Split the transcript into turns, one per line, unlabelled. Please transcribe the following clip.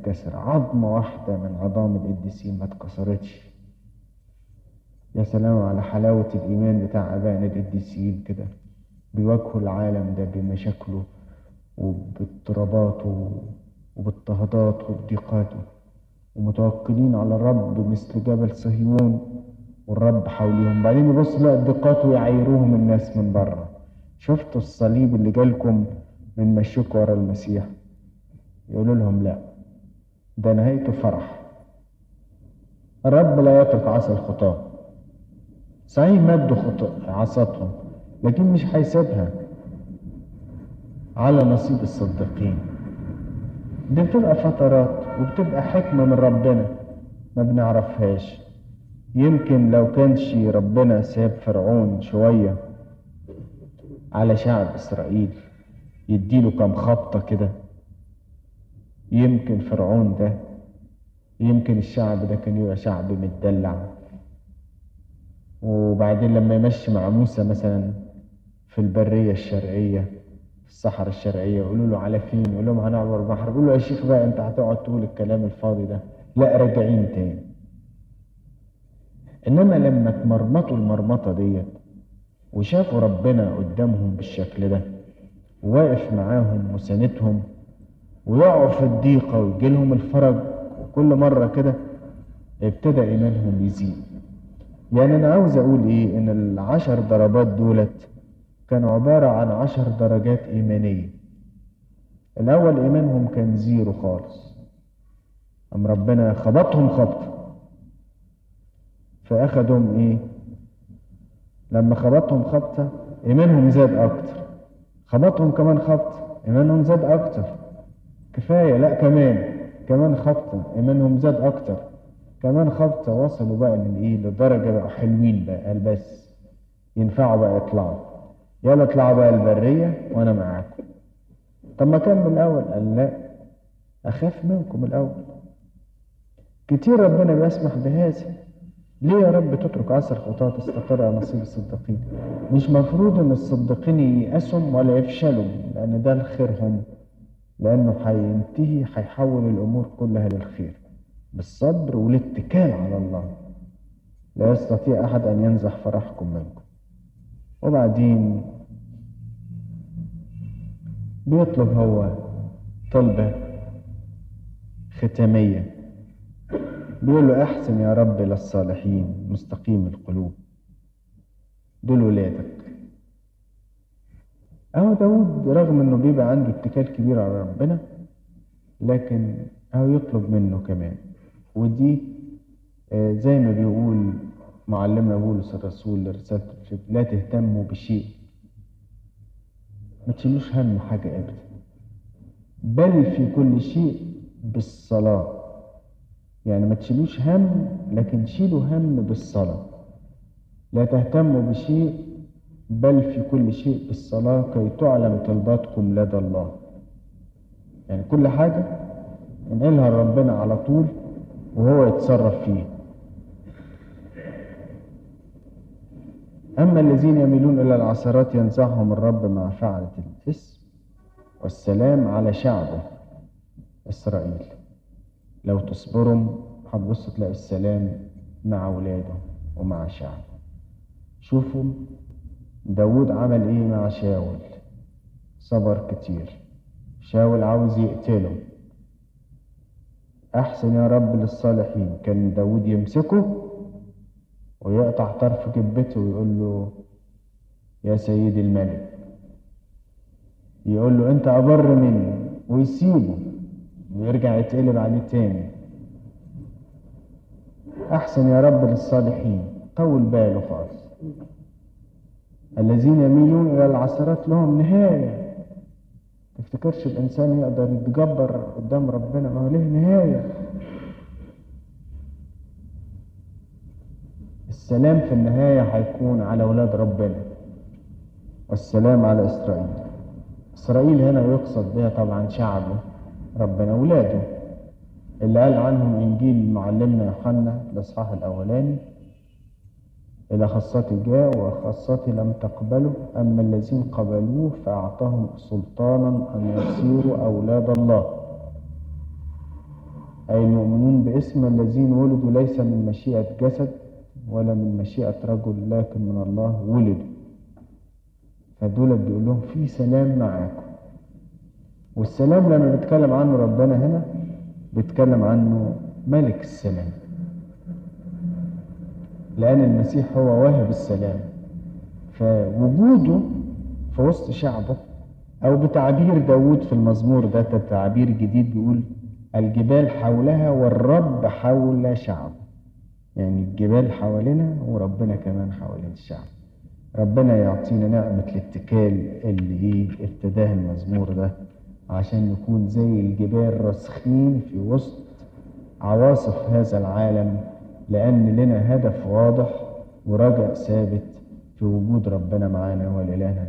كسر عظمة واحدة من عظام القديسين ما اتكسرتش يا سلام على حلاوة الإيمان بتاع آبائنا القديسين كده بيواجهوا العالم ده بمشاكله وباضطراباته وباضطهاداته وبضيقاته ومتوكلين على الرب مثل جبل صهيون والرب حوليهم بعدين يبص لا الضيقات ويعيروهم الناس من بره شفتوا الصليب اللي جالكم من مشيكوا ورا المسيح يقولوا لهم لا ده نهايته فرح الرب لا يترك عصا الخطاه صحيح مدوا عصاتهم لكن مش هيسيبها على نصيب الصديقين دي بتبقى فترات وبتبقى حكمة من ربنا ما بنعرفهاش يمكن لو كانش ربنا ساب فرعون شوية على شعب إسرائيل يديله كم خبطة كده يمكن فرعون ده يمكن الشعب ده كان يبقى شعب متدلع وبعدين لما يمشي مع موسى مثلا في البرية الشرقية في الصحراء الشرقية يقولوا له على فين يقول لهم هنعبر البحر يقول له يا شيخ بقى انت هتقعد تقول الكلام الفاضي ده لا راجعين تاني انما لما تمرمطوا المرمطة ديت وشافوا ربنا قدامهم بالشكل ده وواقف معاهم وساندهم ويقعوا في الضيقة ويجي لهم الفرج وكل مرة كده ابتدى إيمانهم يزيد يعني أنا عاوز أقول إيه إن العشر ضربات دولت كانوا عبارة عن عشر درجات إيمانية الأول إيمانهم كان زيرو خالص أم ربنا خبطهم خبطة فأخدهم إيه لما خبطهم خبطة إيمانهم زاد أكتر خبطهم كمان خبطة إيمانهم زاد أكتر كفاية لا كمان كمان خبطة إيمانهم زاد أكتر كمان خبطة وصلوا بقى للإيه لدرجة بقى حلوين بقى قال بس ينفعوا بقى يطلعوا يلا اطلعوا بقى البرية وأنا معاكم طب ما كان من الأول قال لا أخاف منكم الأول كتير ربنا بيسمح بهذا ليه يا رب تترك عصر خطاة تستقر على نصيب الصديقين مش مفروض ان الصديقين ييأسوا ولا يفشلوا لان ده لخيرهم لانه هينتهي هيحول الامور كلها للخير بالصبر والاتكال على الله لا يستطيع احد ان ينزح فرحكم منكم وبعدين بيطلب هو طلبة ختامية بيقول له احسن يا رب للصالحين مستقيم القلوب دول ولادك اهو داود رغم انه بيبقى عنده اتكال كبير على ربنا لكن اهو يطلب منه كمان ودي آه زي ما بيقول معلمنا بولس الرسول لرسالة الفيب لا تهتموا بشيء ما تشيلوش هم حاجة ابدا بل في كل شيء بالصلاه يعني ما تشيلوش هم لكن شيلوا هم بالصلاة لا تهتموا بشيء بل في كل شيء بالصلاة كي تعلم طلباتكم لدى الله يعني كل حاجة انقلها لربنا على طول وهو يتصرف فيه أما الذين يميلون إلى العثرات ينزعهم الرب مع فعلة الإثم والسلام على شعبه إسرائيل لو تصبروا هتبص تلاقي السلام مع ولاده ومع شعبه شوفوا داود عمل ايه مع شاول صبر كتير شاول عاوز يقتله احسن يا رب للصالحين كان داود يمسكه ويقطع طرف جبته ويقول له يا سيدي الملك يقول له انت ابر مني ويسيبه ويرجع يتقلب عليه تاني احسن يا رب للصالحين طول باله خالص الذين يميلون الى العثرات لهم نهايه تفتكرش الانسان يقدر يتجبر قدام ربنا ما هو له نهايه السلام في النهايه هيكون على اولاد ربنا والسلام على اسرائيل اسرائيل هنا يقصد بها طبعا شعبه ربنا ولاده اللي قال عنهم انجيل معلمنا يوحنا الاصحاح الاولاني الى خاصتي جاء وخاصتي لم تقبله اما الذين قبلوه فاعطاهم سلطانا ان يصيروا اولاد الله أي المؤمنون باسم الذين ولدوا ليس من مشيئة جسد ولا من مشيئة رجل لكن من الله ولدوا فدول بيقول لهم في سلام معاكم والسلام لما بيتكلم عنه ربنا هنا بيتكلم عنه ملك السلام لأن المسيح هو واهب السلام فوجوده في وسط شعبه أو بتعبير داود في المزمور ده تعبير جديد بيقول الجبال حولها والرب حول شعبه يعني الجبال حوالينا وربنا كمان حوالين الشعب ربنا يعطينا نعمة الاتكال اللي ايه ابتداها المزمور ده عشان نكون زي الجبال راسخين في وسط عواصف هذا العالم لأن لنا هدف واضح ورجاء ثابت في وجود ربنا معانا ولإلهنا